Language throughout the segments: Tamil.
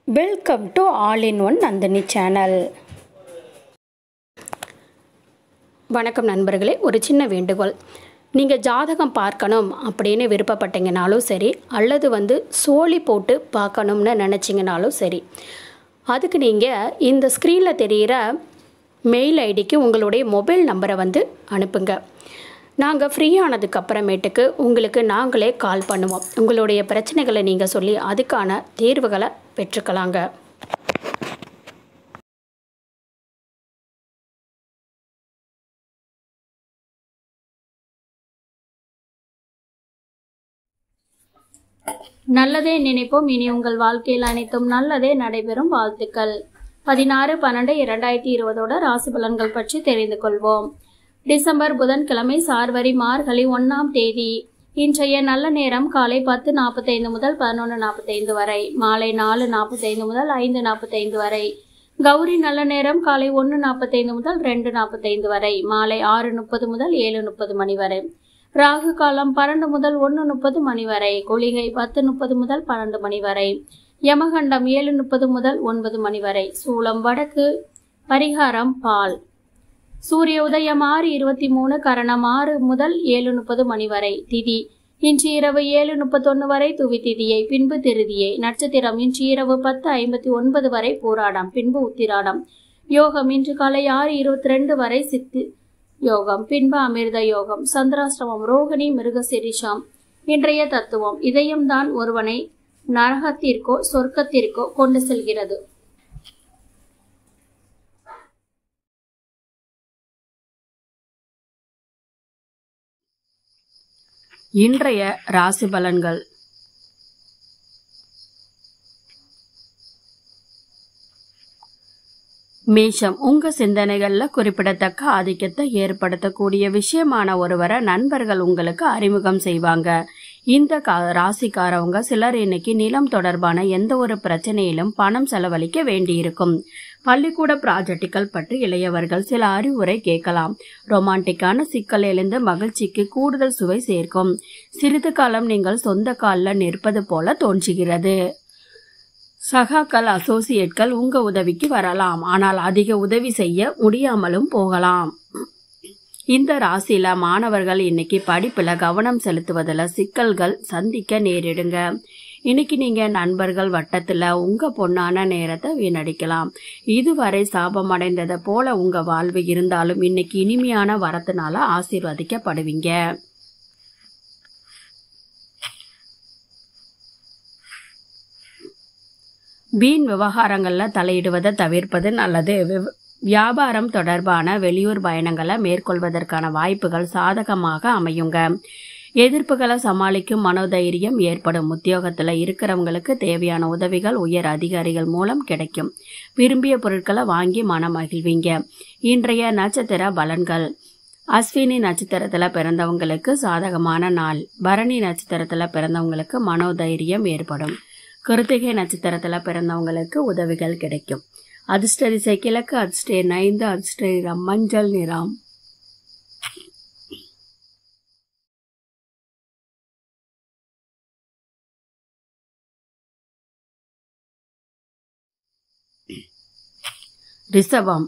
welcome to all in one Nandini channel வணக்கம் நண்பர்களே ஒரு சின்ன வேண்டுகோள் நீங்கள் ஜாதகம் பார்க்கணும் அப்படின்னு விருப்பப்பட்டீங்கனாலும் சரி அல்லது வந்து சோழி போட்டு பார்க்கணும்னு நினச்சிங்கனாலும் சரி அதுக்கு நீங்கள் இந்த ஸ்க்ரீனில் தெரிகிற மெயில் ஐடிக்கு உங்களுடைய மொபைல் நம்பரை வந்து அனுப்புங்க நாங்கள் ஃப்ரீ ஆனதுக்கு அப்புறமேட்டுக்கு உங்களுக்கு நாங்களே கால் பண்ணுவோம் உங்களுடைய பிரச்சனைகளை நீங்கள் சொல்லி அதுக்கான தீர்வுகளை பெற்றுக்கலாங்க நல்லதே நினைப்போம் இனி உங்கள் வாழ்க்கையில் அனைத்தும் நல்லதே நடைபெறும் வாழ்த்துக்கள் பதினாறு பன்னெண்டு இரண்டாயிரத்தி இருபதோட ராசி பலன்கள் பற்றி தெரிந்து கொள்வோம் டிசம்பர் புதன்கிழமை சார்வரி மார்கழி ஒன்றாம் தேதி இன்றைய நல்ல நேரம் காலை பத்து நாற்பத்தைந்து முதல் பதினொன்று நாற்பத்தைந்து வரை மாலை நாலு நாற்பத்தைந்து முதல் ஐந்து நாற்பத்தைந்து வரை கௌரி நல்ல நேரம் காலை ஒன்று நாற்பத்தைந்து முதல் ரெண்டு நாற்பத்தைந்து வரை மாலை ஆறு முப்பது முதல் ஏழு முப்பது மணி வரை ராகு காலம் பன்னெண்டு முதல் ஒன்று முப்பது மணி வரை குளிகை பத்து முப்பது முதல் பன்னெண்டு மணி வரை யமகண்டம் ஏழு முப்பது முதல் ஒன்பது மணி வரை சூளம் வடக்கு பரிகாரம் பால் சூரிய உதயம் ஆறு இருபத்தி மூணு கரணம் ஆறு முதல் ஏழு முப்பது மணி வரை திதி இன்று இரவு ஏழு முப்பத்தொன்று வரை துவி திதியை பின்பு திருதியை நட்சத்திரம் இன்று இரவு பத்து ஐம்பத்தி ஒன்பது வரை போராடம் பின்பு உத்திராடம் யோகம் இன்று காலை ஆறு இருபத்தி ரெண்டு வரை சித்து யோகம் பின்பு அமிர்த யோகம் சந்திராசிரமம் ரோகிணி மிருகசிரிஷாம் இன்றைய தத்துவம் இதயம்தான் ஒருவனை நரகத்திற்கோ சொர்க்கத்திற்கோ கொண்டு செல்கிறது இன்றைய ராசி பலன்கள் மேஷம் உங்க சிந்தனைகள்ல குறிப்பிடத்தக்க ஆதிக்கத்தை ஏற்படுத்தக்கூடிய விஷயமான ஒருவரை நண்பர்கள் உங்களுக்கு அறிமுகம் செய்வாங்க இந்த கா ராசிக்காரவங்க சிலர் இன்னைக்கு நிலம் தொடர்பான எந்த ஒரு பிரச்சனையிலும் பணம் செலவழிக்க வேண்டியிருக்கும் பள்ளிக்கூட ப்ராஜெக்டுகள் பற்றி இளையவர்கள் சில அறிவுரை கேட்கலாம் ரொமான்டிக்கான சிக்கல் எழுந்து மகிழ்ச்சிக்கு கூடுதல் சுவை சேர்க்கும் சிறிது காலம் நீங்கள் சொந்த காலில் நிற்பது போல தோன்றுகிறது சகாக்கள் அசோசியேட்கள் உங்க உதவிக்கு வரலாம் ஆனால் அதிக உதவி செய்ய முடியாமலும் போகலாம் இந்த ராசியில மாணவர்கள் இன்னைக்கு படிப்புல கவனம் செலுத்துவதில் சிக்கல்கள் சந்திக்க நேரிடுங்க இன்னைக்கு நீங்க நண்பர்கள் வட்டத்துல உங்க பொண்ணான நேரத்தை வீணடிக்கலாம் இதுவரை சாபம் அடைந்ததை போல உங்க வாழ்வு இருந்தாலும் இன்னைக்கு இனிமையான வரத்தினால ஆசீர்வதிக்கப்படுவீங்க வீண் விவகாரங்களில் தலையிடுவதை தவிர்ப்பது நல்லது விவ- வியாபாரம் தொடர்பான வெளியூர் பயணங்களை மேற்கொள்வதற்கான வாய்ப்புகள் சாதகமாக அமையுங்க எதிர்ப்புகளை சமாளிக்கும் மனோதைரியம் ஏற்படும் உத்தியோகத்தில் இருக்கிறவங்களுக்கு தேவையான உதவிகள் உயர் அதிகாரிகள் மூலம் கிடைக்கும் விரும்பிய பொருட்களை வாங்கி மனம் மகிழ்வீங்க இன்றைய நட்சத்திர பலன்கள் அஸ்வினி நட்சத்திரத்தில் பிறந்தவங்களுக்கு சாதகமான நாள் பரணி நட்சத்திரத்தில் பிறந்தவங்களுக்கு மனோதைரியம் ஏற்படும் கிருத்திகை நட்சத்திரத்தில் பிறந்தவங்களுக்கு உதவிகள் கிடைக்கும் அதிர்ஷ்ட திசை கிழக்கு அதிர்ஷ்ட நைந்து அதிர்ஷ்ட நிறம் மஞ்சள் நிறம் ரிஷபம்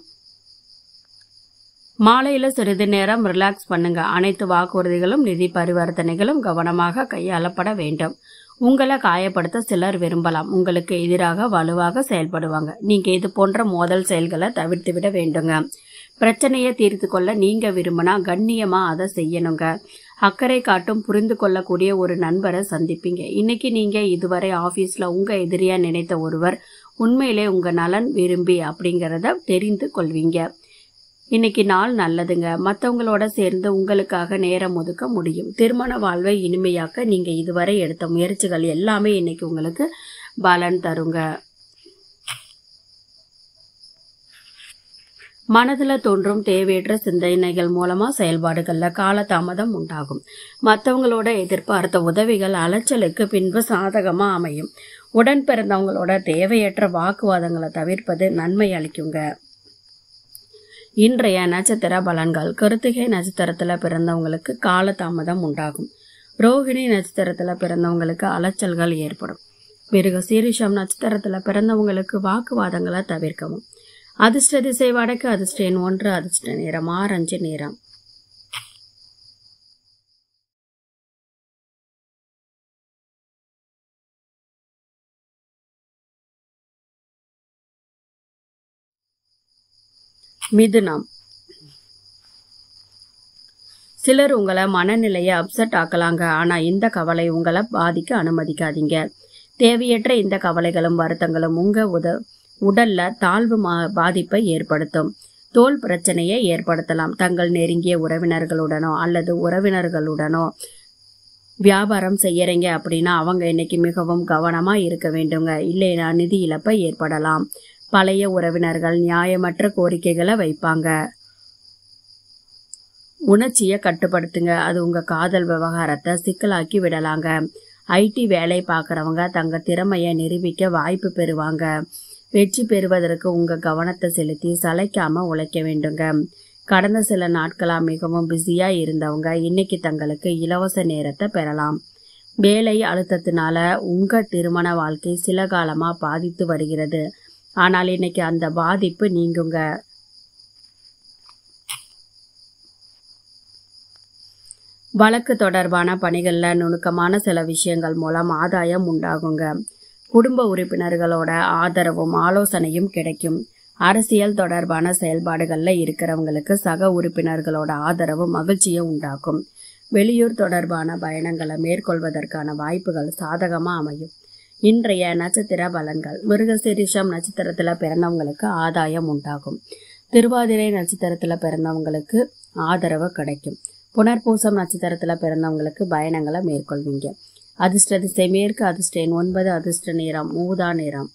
மாலையில சிறிது நேரம் ரிலாக்ஸ் பண்ணுங்க அனைத்து வாக்குறுதிகளும் நிதி பரிவர்த்தனைகளும் கவனமாக கையாளப்பட வேண்டும் உங்களை காயப்படுத்த சிலர் விரும்பலாம் உங்களுக்கு எதிராக வலுவாக செயல்படுவாங்க நீங்க இது போன்ற மோதல் செயல்களை தவிர்த்து விட வேண்டுங்க பிரச்சனையை தீர்த்து கொள்ள நீங்க விரும்பினா கண்ணியமா அதை செய்யணுங்க அக்கறை காட்டும் புரிந்து கொள்ளக்கூடிய ஒரு நண்பரை சந்திப்பீங்க இன்னைக்கு நீங்க இதுவரை ஆபீஸ்ல உங்க எதிரியா நினைத்த ஒருவர் உண்மையிலே உங்க நலன் விரும்பி அப்படிங்கறத தெரிந்து கொள்வீங்க இன்னைக்கு நாள் நல்லதுங்க மற்றவங்களோட சேர்ந்து உங்களுக்காக நேரம் ஒதுக்க முடியும் திருமண வாழ்வை இனிமையாக்க நீங்க இதுவரை எடுத்த முயற்சிகள் எல்லாமே இன்னைக்கு உங்களுக்கு பலன் தருங்க மனதில் தோன்றும் தேவையற்ற சிந்தனைகள் மூலமா செயல்பாடுகள்ல காலதாமதம் உண்டாகும் மற்றவங்களோட எதிர்பார்த்த உதவிகள் அலைச்சலுக்கு பின்பு சாதகமா அமையும் உடன் பிறந்தவங்களோட தேவையற்ற வாக்குவாதங்களை தவிர்ப்பது நன்மை அளிக்குங்க இன்றைய நட்சத்திர பலன்கள் கிருத்திகை நட்சத்திரத்துல பிறந்தவங்களுக்கு காலதாமதம் உண்டாகும் ரோகிணி நட்சத்திரத்துல பிறந்தவங்களுக்கு அலைச்சல்கள் ஏற்படும் மிருக சீரிஷம் நட்சத்திரத்துல பிறந்தவங்களுக்கு வாக்குவாதங்களை தவிர்க்கவும் அதிர்ஷ்ட திசை வடக்கு அதிர்ஷ்ட எண் ஒன்று அதிர்ஷ்ட நேரம் ஆரஞ்சு நேரம் மிதுனம் சிலர் உங்களை மனநிலையை அப்செட் ஆக்கலாங்க ஆனா இந்த கவலை உங்களை பாதிக்க அனுமதிக்காதீங்க தேவையற்ற இந்த கவலைகளும் வருத்தங்களும் உங்க உத உடல்ல தாழ்வு மா- பாதிப்பை ஏற்படுத்தும் தோல் பிரச்சனையை ஏற்படுத்தலாம் தங்கள் நெருங்கிய உறவினர்களுடனோ அல்லது உறவினர்களுடனோ வியாபாரம் செய்யறீங்க அப்படின்னா அவங்க இன்னைக்கு மிகவும் கவனமா இருக்க வேண்டுங்க இல்லைனா நிதி இழப்பை ஏற்படலாம் பழைய உறவினர்கள் நியாயமற்ற கோரிக்கைகளை வைப்பாங்க உணர்ச்சியை கட்டுப்படுத்துங்க அது உங்க காதல் விவகாரத்தை சிக்கலாக்கி விடலாங்க ஐடி வேலை பார்க்குறவங்க தங்க திறமையை நிரூபிக்க வாய்ப்பு பெறுவாங்க வெற்றி பெறுவதற்கு உங்க கவனத்தை செலுத்தி சளைக்காம உழைக்க வேண்டுங்க கடந்த சில நாட்களா மிகவும் பிஸியா இருந்தவங்க இன்னைக்கு தங்களுக்கு இலவச நேரத்தை பெறலாம் வேலை அழுத்தத்தினால உங்க திருமண வாழ்க்கை சில காலமா பாதித்து வருகிறது ஆனால் இன்னைக்கு அந்த பாதிப்பு நீங்குங்க வழக்கு தொடர்பான பணிகள்ல நுணுக்கமான சில விஷயங்கள் மூலம் ஆதாயம் உண்டாகுங்க குடும்ப உறுப்பினர்களோட ஆதரவும் ஆலோசனையும் கிடைக்கும் அரசியல் தொடர்பான செயல்பாடுகள்ல இருக்கிறவங்களுக்கு சக உறுப்பினர்களோட ஆதரவு மகிழ்ச்சியை உண்டாக்கும் வெளியூர் தொடர்பான பயணங்களை மேற்கொள்வதற்கான வாய்ப்புகள் சாதகமா அமையும் இன்றைய நட்சத்திர பலன்கள் மிருகசீரிஷம் நட்சத்திரத்துல பிறந்தவங்களுக்கு ஆதாயம் உண்டாகும் திருவாதிரை நட்சத்திரத்துல பிறந்தவங்களுக்கு ஆதரவு கிடைக்கும் புனர்பூசம் நட்சத்திரத்துல பிறந்தவங்களுக்கு பயணங்களை மேற்கொள்வீங்க அதிர்ஷ்ட திசை மேற்கு அதிர்ஷ்ட எண் ஒன்பது அதிர்ஷ்ட நேரம் ஊதா நிறம்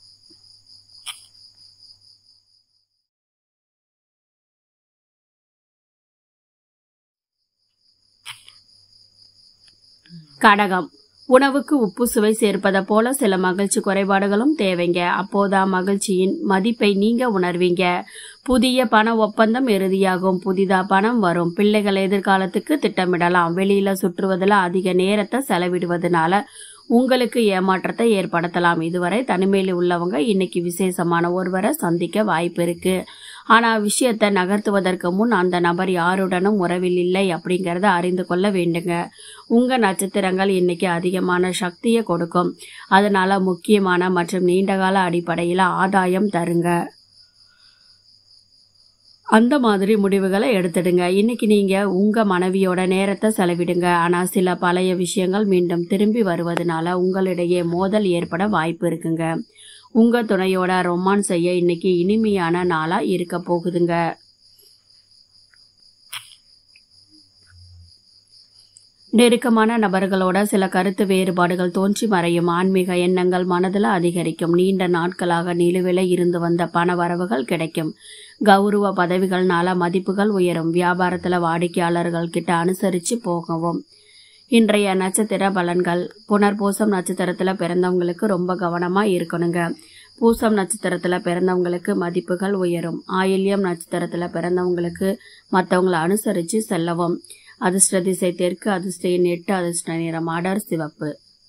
கடகம் உணவுக்கு உப்பு சுவை சேர்ப்பதை போல சில மகிழ்ச்சி குறைபாடுகளும் தேவைங்க அப்போதான் மகிழ்ச்சியின் மதிப்பை நீங்க உணர்வீங்க புதிய பண ஒப்பந்தம் இறுதியாகும் புதிதா பணம் வரும் பிள்ளைகள் எதிர்காலத்துக்கு திட்டமிடலாம் வெளியில சுற்றுவதில் அதிக நேரத்தை செலவிடுவதனால உங்களுக்கு ஏமாற்றத்தை ஏற்படுத்தலாம் இதுவரை தனிமையில் உள்ளவங்க இன்னைக்கு விசேஷமான ஒருவரை சந்திக்க வாய்ப்பு இருக்கு ஆனா விஷயத்தை நகர்த்துவதற்கு முன் அந்த நபர் யாருடனும் உறவில் இல்லை அப்படிங்கறத அறிந்து கொள்ள வேண்டுங்க உங்க நட்சத்திரங்கள் இன்னைக்கு அதிகமான சக்தியை கொடுக்கும் அதனால முக்கியமான மற்றும் நீண்டகால அடிப்படையில ஆதாயம் தருங்க அந்த மாதிரி முடிவுகளை எடுத்துடுங்க இன்னைக்கு நீங்க உங்க மனைவியோட நேரத்தை செலவிடுங்க ஆனா சில பழைய விஷயங்கள் மீண்டும் திரும்பி வருவதனால உங்களிடையே மோதல் ஏற்பட வாய்ப்பு இருக்குங்க உங்க துணையோட ரொமான்ஸ் செய்ய இன்னைக்கு இனிமையான நாளா இருக்க போகுதுங்க நெருக்கமான நபர்களோட சில கருத்து வேறுபாடுகள் தோன்றி மறையும் ஆன்மீக எண்ணங்கள் மனதில் அதிகரிக்கும் நீண்ட நாட்களாக நிலுவில இருந்து வந்த பண வரவுகள் கிடைக்கும் கௌரவ பதவிகள்னால மதிப்புகள் உயரும் வியாபாரத்துல வாடிக்கையாளர்கள் கிட்ட அனுசரிச்சு போகவும் இன்றைய நட்சத்திர பலன்கள் புனர்பூசம் நட்சத்திரத்துல பிறந்தவங்களுக்கு ரொம்ப கவனமா இருக்கணுங்க பூசம் நட்சத்திரத்துல பிறந்தவங்களுக்கு மதிப்புகள் உயரும் ஆயில்யம் நட்சத்திரத்துல பிறந்தவங்களுக்கு மற்றவங்களை அனுசரிச்சு செல்லவும் அதிர்ஷ்ட திசை தெற்கு அதிர்ஷ்ட எண் எட்டு அதிர்ஷ்ட நிறம் அடர் சிவப்பு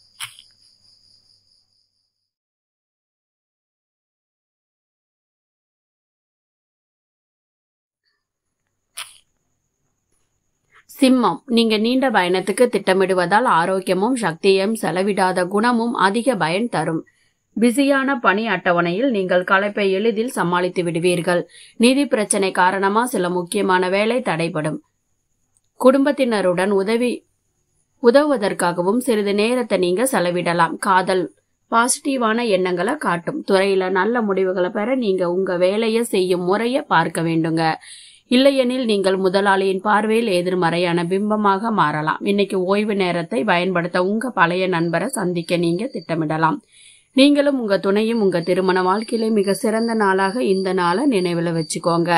சிம்மம் நீங்க நீண்ட பயணத்துக்கு திட்டமிடுவதால் ஆரோக்கியமும் சக்தியும் செலவிடாத குணமும் அதிக பயன் தரும் பிஸியான பணி அட்டவணையில் நீங்கள் களைப்பை எளிதில் சமாளித்து விடுவீர்கள் நிதி பிரச்சனை காரணமா சில முக்கியமான வேலை தடைபடும் குடும்பத்தினருடன் உதவி உதவுவதற்காகவும் சிறிது நேரத்தை நீங்க செலவிடலாம் காதல் பாசிட்டிவான எண்ணங்களை காட்டும் துறையில நல்ல முடிவுகளை பெற நீங்க உங்க வேலையை செய்யும் முறையை பார்க்க வேண்டுங்க இல்லையெனில் நீங்கள் முதலாளியின் பார்வையில் எதிர்மறையான பிம்பமாக மாறலாம் இன்னைக்கு ஓய்வு நேரத்தை பயன்படுத்த உங்க பழைய நண்பரை சந்திக்க நீங்க திட்டமிடலாம் நீங்களும் உங்க துணையும் உங்க திருமண வாழ்க்கையில மிக சிறந்த நாளாக இந்த நாளை நினைவுல வச்சுக்கோங்க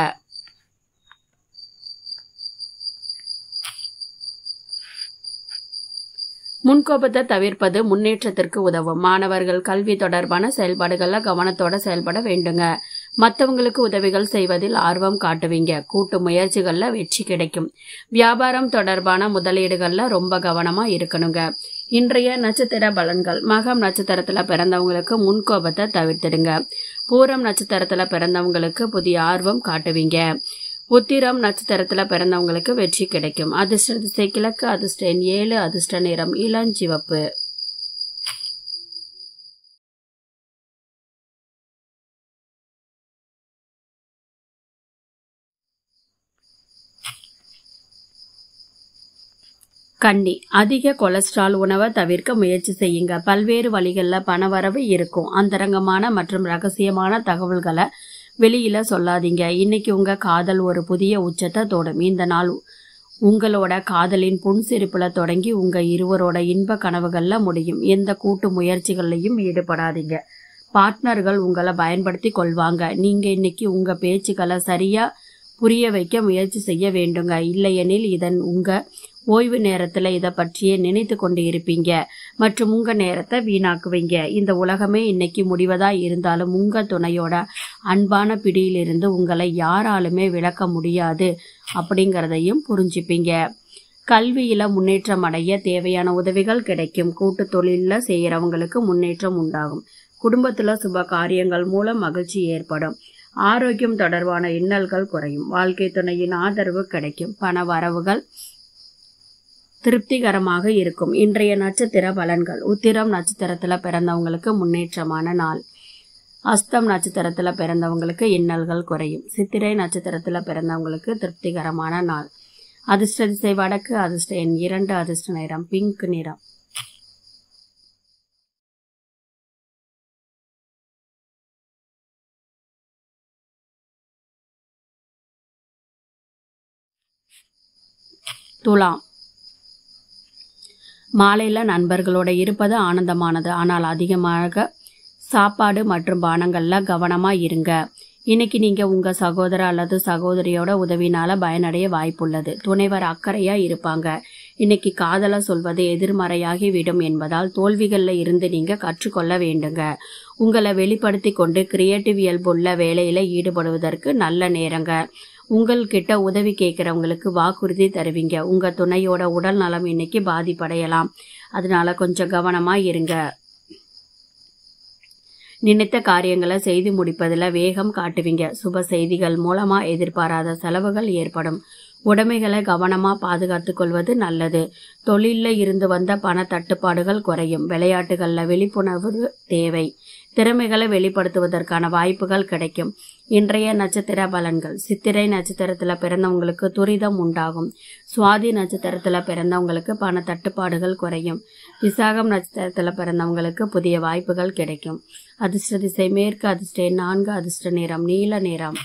முன்கோபத்தை தவிர்ப்பது முன்னேற்றத்திற்கு உதவும் மாணவர்கள் கல்வி தொடர்பான செயல்பாடுகள்ல கவனத்தோட செயல்பட வேண்டுங்க மற்றவங்களுக்கு உதவிகள் செய்வதில் ஆர்வம் காட்டுவீங்க கூட்டு முயற்சிகள்ல வெற்றி கிடைக்கும் வியாபாரம் தொடர்பான முதலீடுகள்ல ரொம்ப கவனமா இருக்கணுங்க இன்றைய நட்சத்திர பலன்கள் மகம் நட்சத்திரத்துல பிறந்தவங்களுக்கு முன்கோபத்தை தவிர்த்திடுங்க பூரம் நட்சத்திரத்துல பிறந்தவங்களுக்கு புதிய ஆர்வம் காட்டுவீங்க உத்திரம் நட்சத்திரத்துல பிறந்தவங்களுக்கு வெற்றி கிடைக்கும் அதிர்ஷ்ட திசை கிழக்கு அதிர்ஷ்ட எண் ஏழு அதிர்ஷ்ட நிறம் இளஞ்சிவப்பு கண்டி அதிக கொலஸ்ட்ரால் உணவை தவிர்க்க முயற்சி செய்யுங்க பல்வேறு வழிகளில் பணவரவு இருக்கும் அந்தரங்கமான மற்றும் ரகசியமான தகவல்களை வெளியில சொல்லாதீங்க இன்னைக்கு உங்க காதல் ஒரு புதிய உச்சத்தை தொடும் இந்த நாள் உங்களோட காதலின் புன்சிரிப்புல தொடங்கி உங்க இருவரோட இன்ப கனவுகள்ல முடியும் எந்த கூட்டு முயற்சிகள்லையும் ஈடுபடாதீங்க பார்ட்னர்கள் உங்களை பயன்படுத்தி கொள்வாங்க நீங்க இன்னைக்கு உங்க பேச்சுக்களை சரியா புரிய வைக்க முயற்சி செய்ய வேண்டுங்க இல்லையெனில் இதன் உங்க ஓய்வு நேரத்துல இதை பற்றியே நினைத்து கொண்டு இருப்பீங்க மற்றும் உங்க நேரத்தை வீணாக்குவீங்க இந்த உலகமே இன்னைக்கு முடிவதா இருந்தாலும் உங்க துணையோட அன்பான பிடியிலிருந்து உங்களை யாராலுமே விளக்க முடியாது அப்படிங்கறதையும் புரிஞ்சுப்பீங்க கல்வியில முன்னேற்றம் அடைய தேவையான உதவிகள் கிடைக்கும் கூட்டு தொழில செய்யறவங்களுக்கு முன்னேற்றம் உண்டாகும் குடும்பத்துல சுப காரியங்கள் மூலம் மகிழ்ச்சி ஏற்படும் ஆரோக்கியம் தொடர்பான இன்னல்கள் குறையும் வாழ்க்கை துணையின் ஆதரவு கிடைக்கும் பண வரவுகள் திருப்திகரமாக இருக்கும் இன்றைய நட்சத்திர பலன்கள் உத்திரம் நட்சத்திரத்துல பிறந்தவங்களுக்கு முன்னேற்றமான நாள் அஸ்தம் நட்சத்திரத்துல பிறந்தவங்களுக்கு இன்னல்கள் குறையும் சித்திரை நட்சத்திரத்துல பிறந்தவங்களுக்கு திருப்திகரமான நாள் அதிர்ஷ்ட திசை வடக்கு அதிர்ஷ்ட எண் இரண்டு அதிர்ஷ்ட நிறம் பிங்க் நிறம் துலாம் மாலையில நண்பர்களோட இருப்பது ஆனந்தமானது ஆனால் அதிகமாக சாப்பாடு மற்றும் பானங்கள்ல கவனமா இருங்க இன்னைக்கு நீங்க உங்க சகோதர அல்லது சகோதரியோட உதவினால பயனடைய வாய்ப்புள்ளது துணைவர் அக்கறையா இருப்பாங்க இன்னைக்கு காதல சொல்வது எதிர்மறையாகி விடும் என்பதால் தோல்விகள்ல இருந்து நீங்க கற்றுக்கொள்ள வேண்டுங்க உங்களை வெளிப்படுத்தி கொண்டு கிரியேட்டிவ் இயல்புள்ள வேலையில ஈடுபடுவதற்கு நல்ல நேரங்க உங்கள்கிட்ட உதவி கேட்கறவங்களுக்கு வாக்குறுதி தருவீங்க உங்க துணையோட உடல் நலம் இன்னைக்கு பாதிப்படையலாம் அதனால கொஞ்சம் கவனமா இருங்க நினைத்த காரியங்களை செய்து முடிப்பதில் வேகம் காட்டுவீங்க சுப செய்திகள் மூலமா எதிர்பாராத செலவுகள் ஏற்படும் உடைமைகளை கவனமா பாதுகாத்துக் கொள்வது நல்லது தொழில்ல இருந்து வந்த பண தட்டுப்பாடுகள் குறையும் விளையாட்டுகள்ல விழிப்புணர்வு தேவை திறமைகளை வெளிப்படுத்துவதற்கான வாய்ப்புகள் கிடைக்கும் இன்றைய நட்சத்திர பலன்கள் சித்திரை நட்சத்திரத்துல பிறந்தவங்களுக்கு துரிதம் உண்டாகும் சுவாதி நட்சத்திரத்துல பிறந்தவங்களுக்கு பண தட்டுப்பாடுகள் குறையும் விசாகம் நட்சத்திரத்துல பிறந்தவங்களுக்கு புதிய வாய்ப்புகள் கிடைக்கும் அதிர்ஷ்ட திசை மேற்கு அதிர்ஷ்ட எண் நான்கு அதிர்ஷ்ட நிறம் நீல நிறம்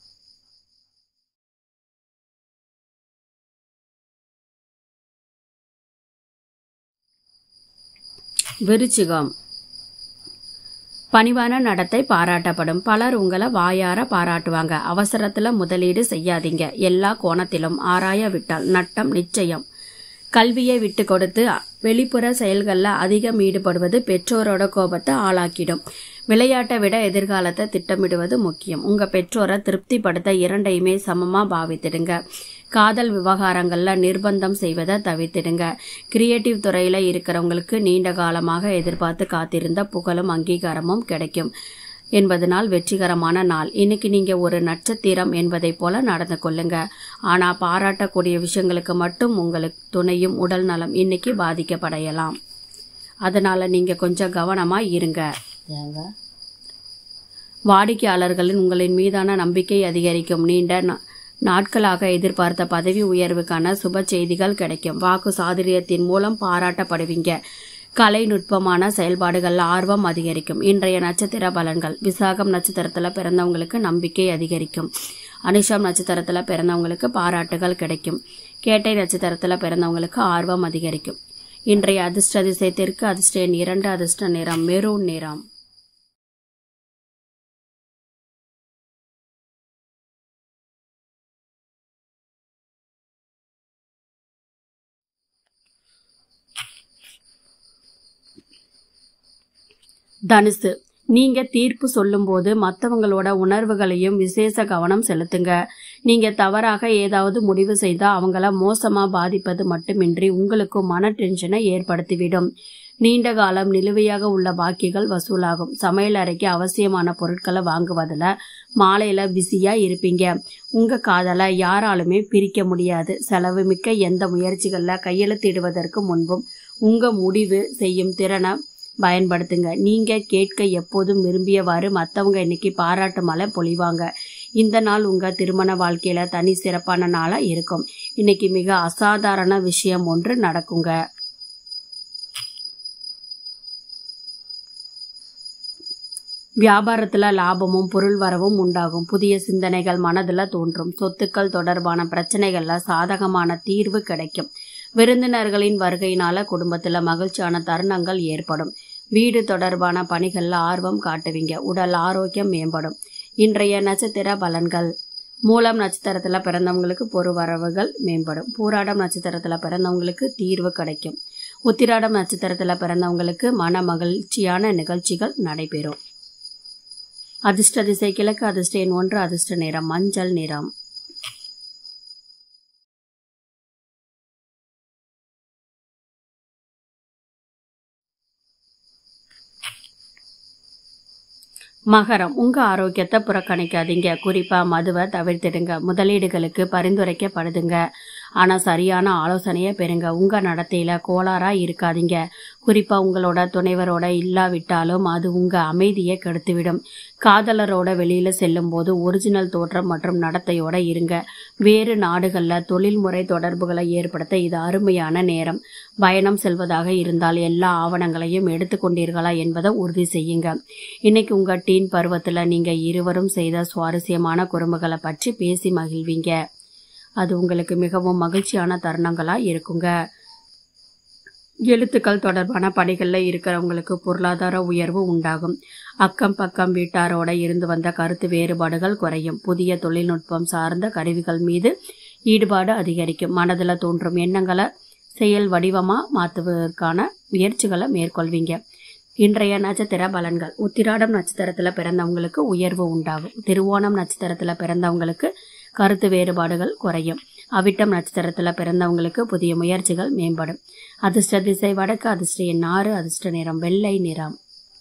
விருச்சிகம் பணிவான நடத்தை பாராட்டப்படும் பலர் உங்களை வாயார பாராட்டுவாங்க அவசரத்துல முதலீடு செய்யாதீங்க எல்லா கோணத்திலும் ஆராய விட்டால் நட்டம் நிச்சயம் கல்வியை விட்டு கொடுத்து வெளிப்புற செயல்களில் அதிகம் ஈடுபடுவது பெற்றோரோட கோபத்தை ஆளாக்கிடும் விளையாட்டை விட எதிர்காலத்தை திட்டமிடுவது முக்கியம் உங்க பெற்றோரை திருப்திப்படுத்த இரண்டையுமே சமமா பாவித்திடுங்க காதல் விவகாரங்கள்ல நிர்பந்தம் செய்வதை தவிர்த்திடுங்க கிரியேட்டிவ் துறையில இருக்கிறவங்களுக்கு நீண்ட காலமாக எதிர்பார்த்து காத்திருந்த புகழும் அங்கீகாரமும் கிடைக்கும் என்பதனால் வெற்றிகரமான நாள் இன்னைக்கு நீங்க ஒரு நட்சத்திரம் என்பதை போல நடந்து கொள்ளுங்க ஆனா பாராட்டக்கூடிய விஷயங்களுக்கு மட்டும் உங்களுக்கு துணையும் உடல் நலம் இன்னைக்கு பாதிக்கப்படையலாம் அதனால நீங்க கொஞ்சம் கவனமா இருங்க வாடிக்கையாளர்களின் உங்களின் மீதான நம்பிக்கை அதிகரிக்கும் நீண்ட நா- நாட்களாக எதிர்பார்த்த பதவி உயர்வுக்கான சுப செய்திகள் கிடைக்கும் வாக்கு சாதுரியத்தின் மூலம் பாராட்டப்படுவீங்க கலை நுட்பமான செயல்பாடுகள்ல ஆர்வம் அதிகரிக்கும் இன்றைய நட்சத்திர பலன்கள் விசாகம் நட்சத்திரத்துல பிறந்தவங்களுக்கு நம்பிக்கை அதிகரிக்கும் அனுஷம் நட்சத்திரத்துல பிறந்தவங்களுக்கு பாராட்டுகள் கிடைக்கும் கேட்டை நட்சத்திரத்துல பிறந்தவங்களுக்கு ஆர்வம் அதிகரிக்கும் இன்றைய அதிர்ஷ்ட திசை தெற்கு அதிர்ஷ்ட எண் இரண்டு அதிர்ஷ்ட நிறம் மெரூன் நிறம் தனுசு நீங்க தீர்ப்பு சொல்லும்போது மற்றவங்களோட உணர்வுகளையும் விசேஷ கவனம் செலுத்துங்க நீங்க தவறாக ஏதாவது முடிவு செய்தா அவங்கள மோசமா பாதிப்பது மட்டுமின்றி உங்களுக்கு மன டென்ஷனை ஏற்படுத்திவிடும் நீண்ட காலம் நிலுவையாக உள்ள பாக்கிகள் வசூலாகும் சமையல் அறைக்கு அவசியமான பொருட்களை வாங்குவதில் மாலையில பிஸியா இருப்பீங்க உங்க காதலை யாராலுமே பிரிக்க முடியாது செலவு மிக்க எந்த முயற்சிகள்ல கையெழுத்திடுவதற்கு முன்பும் உங்க முடிவு செய்யும் திறனை பயன்படுத்துங்க நீங்க கேட்க எப்போதும் விரும்பியவாறு மற்றவங்க இன்னைக்கு பாராட்டு மழை பொழிவாங்க இந்த நாள் உங்க திருமண வாழ்க்கையில தனி சிறப்பான நாளா இருக்கும் இன்னைக்கு மிக அசாதாரண விஷயம் ஒன்று நடக்குங்க வியாபாரத்துல லாபமும் பொருள் வரவும் உண்டாகும் புதிய சிந்தனைகள் மனதுல தோன்றும் சொத்துக்கள் தொடர்பான பிரச்சனைகள்ல சாதகமான தீர்வு கிடைக்கும் விருந்தினர்களின் வருகையினால குடும்பத்துல மகிழ்ச்சியான தருணங்கள் ஏற்படும் வீடு தொடர்பான பணிகள்ல ஆர்வம் காட்டுவீங்க உடல் ஆரோக்கியம் மேம்படும் இன்றைய நட்சத்திர பலன்கள் மூலம் நட்சத்திரத்துல பிறந்தவங்களுக்கு பொறுவரவுகள் மேம்படும் பூராடம் நட்சத்திரத்துல பிறந்தவங்களுக்கு தீர்வு கிடைக்கும் உத்திராடம் நட்சத்திரத்துல பிறந்தவங்களுக்கு மன மகிழ்ச்சியான நிகழ்ச்சிகள் நடைபெறும் அதிர்ஷ்ட திசை கிழக்கு அதிர்ஷ்ட எண் ஒன்று அதிர்ஷ்ட நிறம் மஞ்சள் நிறம் மகரம் உங்க ஆரோக்கியத்தை புறக்கணிக்காதீங்க குறிப்பா மதுவை தவிர்த்திடுங்க முதலீடுகளுக்கு பரிந்துரைக்கப்படுதுங்க ஆனா சரியான ஆலோசனையை பெறுங்க உங்க நடத்தையில கோளாறா இருக்காதீங்க குறிப்பா உங்களோட துணைவரோட இல்லாவிட்டாலும் அது உங்க அமைதியை கெடுத்துவிடும் காதலரோட வெளியில செல்லும் போது ஒரிஜினல் தோற்றம் மற்றும் நடத்தையோட இருங்க வேறு நாடுகள்ல தொழில்முறை தொடர்புகளை ஏற்படுத்த இது அருமையான நேரம் பயணம் செல்வதாக இருந்தால் எல்லா ஆவணங்களையும் எடுத்துக்கொண்டீர்களா என்பதை உறுதி செய்யுங்க இன்னைக்கு உங்க டீன் பருவத்துல நீங்க இருவரும் செய்த சுவாரஸ்யமான குறும்புகளை பற்றி பேசி மகிழ்வீங்க அது உங்களுக்கு மிகவும் மகிழ்ச்சியான தருணங்களா இருக்குங்க எழுத்துக்கள் தொடர்பான பணிகளில் இருக்கிறவங்களுக்கு பொருளாதார உயர்வு உண்டாகும் அக்கம் பக்கம் வீட்டாரோட இருந்து வந்த கருத்து வேறுபாடுகள் குறையும் புதிய தொழில்நுட்பம் சார்ந்த கருவிகள் மீது ஈடுபாடு அதிகரிக்கும் மனதில் தோன்றும் எண்ணங்களை செயல் வடிவமாக மாற்றுவதற்கான முயற்சிகளை மேற்கொள்வீங்க இன்றைய நட்சத்திர பலன்கள் உத்திராடம் நட்சத்திரத்தில் பிறந்தவங்களுக்கு உயர்வு உண்டாகும் திருவோணம் நட்சத்திரத்தில் பிறந்தவங்களுக்கு கருத்து வேறுபாடுகள் குறையும் அவிட்டம் நட்சத்திரத்தில் பிறந்தவங்களுக்கு புதிய முயற்சிகள் மேம்படும் அதிர்ஷ்ட திசை வடக்கு அதிர்ஷ்ட எண் ஆறு அதிர்ஷ்ட நிறம் வெள்ளை நிறம்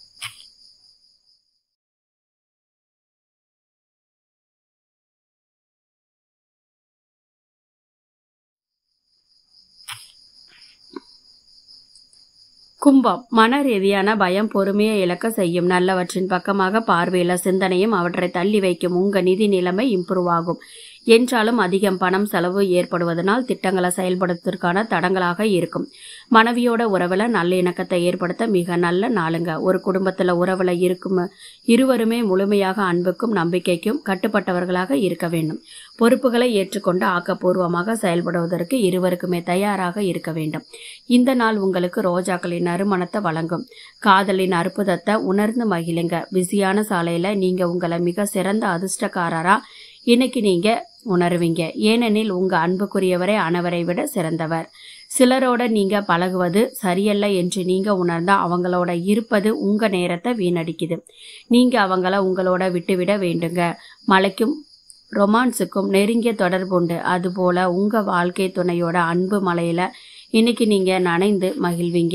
கும்பம் மன ரீதியான பயம் பொறுமையை இழக்க செய்யும் நல்லவற்றின் பக்கமாக பார்வையில சிந்தனையும் அவற்றை தள்ளி வைக்கும் உங்க நிதி நிலைமை இம்ப்ரூவ் ஆகும் என்றாலும் அதிகம் பணம் செலவு ஏற்படுவதனால் திட்டங்களை செயல்படுத்துவதற்கான தடங்களாக இருக்கும் மனைவியோட உறவுல நல்ல இணக்கத்தை ஏற்படுத்த மிக நல்ல நாளுங்க ஒரு குடும்பத்துல உறவுல இருக்கும் இருவருமே முழுமையாக அன்புக்கும் நம்பிக்கைக்கும் கட்டுப்பட்டவர்களாக இருக்க வேண்டும் பொறுப்புகளை ஏற்றுக்கொண்டு ஆக்கப்பூர்வமாக செயல்படுவதற்கு இருவருக்குமே தயாராக இருக்க வேண்டும் இந்த நாள் உங்களுக்கு ரோஜாக்களின் நறுமணத்தை வழங்கும் காதலின் அற்புதத்தை உணர்ந்து மகிழுங்க பிஸியான சாலையில நீங்க உங்களை மிக சிறந்த அதிர்ஷ்டக்காரரா இன்னைக்கு நீங்க உணர்வீங்க ஏனெனில் உங்க அன்புக்குரியவரே அனைவரை விட சிறந்தவர் சிலரோட நீங்க பழகுவது சரியல்ல என்று நீங்க உணர்ந்தா அவங்களோட இருப்பது உங்க நேரத்தை வீணடிக்குது நீங்க அவங்கள உங்களோட விட்டுவிட வேண்டுங்க மலைக்கும் ரொமான்ஸுக்கும் நெருங்கிய தொடர்பு உண்டு அதுபோல உங்க வாழ்க்கை துணையோட அன்பு மலையில இன்னைக்கு நீங்க நனைந்து மகிழ்வீங்க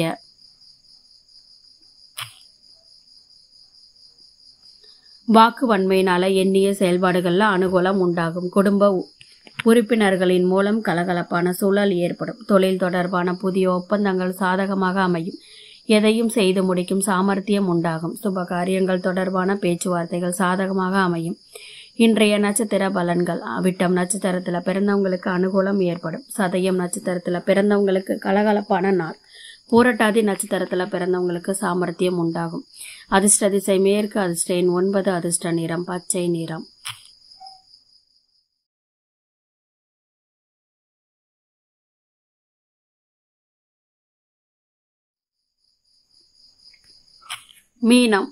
வாக்கு வன்மையினால எண்ணிய செயல்பாடுகள்ல அனுகூலம் உண்டாகும் குடும்ப உ- உறுப்பினர்களின் மூலம் கலகலப்பான சூழல் ஏற்படும் தொழில் தொடர்பான புதிய ஒப்பந்தங்கள் சாதகமாக அமையும் எதையும் செய்து முடிக்கும் சாமர்த்தியம் உண்டாகும் சுப காரியங்கள் தொடர்பான பேச்சுவார்த்தைகள் சாதகமாக அமையும் இன்றைய நட்சத்திர பலன்கள் அவிட்டம் நட்சத்திரத்துல பிறந்தவங்களுக்கு அனுகூலம் ஏற்படும் சதயம் நட்சத்திரத்துல பிறந்தவங்களுக்கு கலகலப்பான நாள் பூரட்டாதி நட்சத்திரத்துல பிறந்தவங்களுக்கு சாமர்த்தியம் உண்டாகும் அதிர்ஷ்ட திசை மேற்கு அதிர்ஷ்ட எண் ஒன்பது அதிர்ஷ்ட நிறம் பச்சை நிறம் மீனம்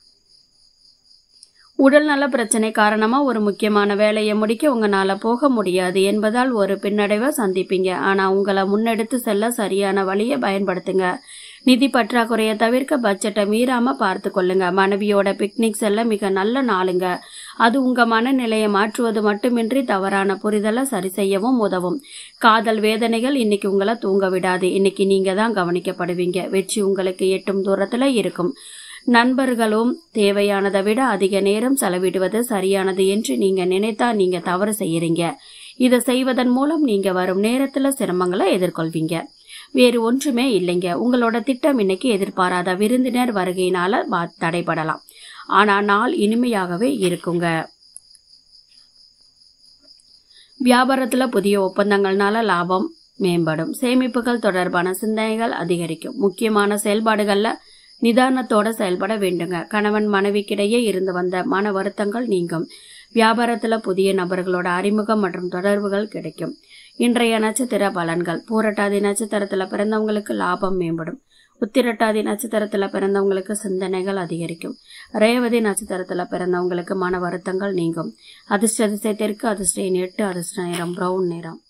உடல்நல பிரச்சனை காரணமா ஒரு முக்கியமான வேலையை முடிக்க உங்களால போக முடியாது என்பதால் ஒரு பின்னடைவை சந்திப்பீங்க ஆனா உங்களை முன்னெடுத்து செல்ல சரியான வழியை பயன்படுத்துங்க நிதி பற்றாக்குறையை தவிர்க்க பட்ஜெட்டை மீறாம பார்த்து கொள்ளுங்க மனைவியோட பிக்னிக் செல்ல மிக நல்ல நாளுங்க அது உங்க மனநிலையை மாற்றுவது மட்டுமின்றி தவறான புரிதலை சரி செய்யவும் உதவும் காதல் வேதனைகள் இன்னைக்கு உங்களை தூங்க விடாது இன்னைக்கு நீங்க தான் கவனிக்கப்படுவீங்க வெற்றி உங்களுக்கு எட்டும் தூரத்துல இருக்கும் நண்பர்களும் தேவையானதை விட அதிக நேரம் செலவிடுவது சரியானது என்று நீங்க நினைத்தா நீங்க தவறு செய்யறீங்க இதை செய்வதன் மூலம் நீங்க வரும் நேரத்துல சிரமங்களை எதிர்கொள்வீங்க வேறு ஒன்றுமே இல்லைங்க உங்களோட திட்டம் இன்னைக்கு எதிர்பாராத விருந்தினர் வருகையினால பா- தடைபடலாம் ஆனா நாள் இனிமையாகவே இருக்குங்க வியாபாரத்துல புதிய ஒப்பந்தங்கள்னால லாபம் மேம்படும் சேமிப்புகள் தொடர்பான சிந்தனைகள் அதிகரிக்கும் முக்கியமான செயல்பாடுகள்ல நிதானத்தோட செயல்பட வேண்டுங்க கணவன் மனைவிக்கிடையே இருந்து வந்த மன வருத்தங்கள் நீங்கும் வியாபாரத்துல புதிய நபர்களோட அறிமுகம் மற்றும் தொடர்புகள் கிடைக்கும் இன்றைய நட்சத்திர பலன்கள் பூரட்டாதி நட்சத்திரத்துல பிறந்தவங்களுக்கு லாபம் மேம்படும் உத்திரட்டாதி நட்சத்திரத்துல பிறந்தவங்களுக்கு சிந்தனைகள் அதிகரிக்கும் ரேவதி நட்சத்திரத்துல பிறந்தவங்களுக்கு மன வருத்தங்கள் நீங்கும் அதிர்ஷ்ட திசை தெற்கு அதிர்ஷ்ட எண் எட்டு அதிர்ஷ்ட நிறம் பிரவுன் நிறம்